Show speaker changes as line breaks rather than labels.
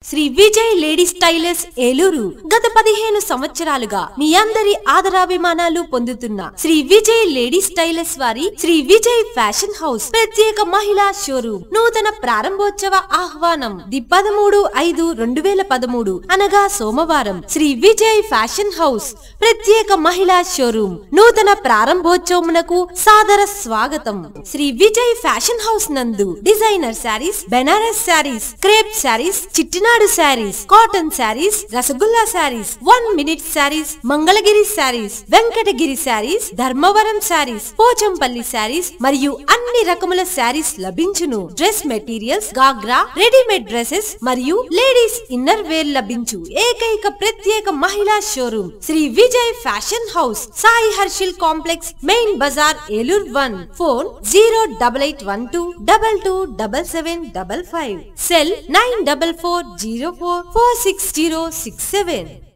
Shri Vijay ladies tailors Eluru గత పదిహేను సంవత్సరాలుగా మీ అందరి ఆదరాభిమానాలు పొందుతున్న శ్రీ విజయ్ లేడీస్ టైలర్స్ వారి శ్రీ విజయ్ ఫ్యాషన్ హౌస్ ప్రత్యేక మహిళా షోరూమ్ నూతన ప్రారంభోత్సవ ఆహ్వానం ది పదమూడు ఐదు రెండు వేల పదమూడు అనగా సోమవారం శ్రీ విజయ్ ఫ్యాషన్ హౌస్ ప్రత్యేక మహిళా షోరూమ్ నూతన ప్రారంభోత్సవమునకు సాదర స్వాగతం శ్రీ విజయ్ ఫ్యాషన్ హౌస్ నందు designer sarees Benaras sarees crepe sarees Chettinad sarees cotton sarees rasgulla sarees one minute sarees Mangalagiri sarees Venkatagiri sarees Dharmavaram sarees Pochampally sarees మరియు అన్ని రకముల శారీస్ లభించును dress materials ghagra readymade dresses మరియు లేడీస్ ఇన్నర్ వేర్ లభించు ఏకైక ప్రత్యేక మహిళా showroom Shri Vijay fashion house Sai Harshil complex main bazaar Eluru one phone zero double eight one two double two double seven double five cell nine double four zero four four six zero six seven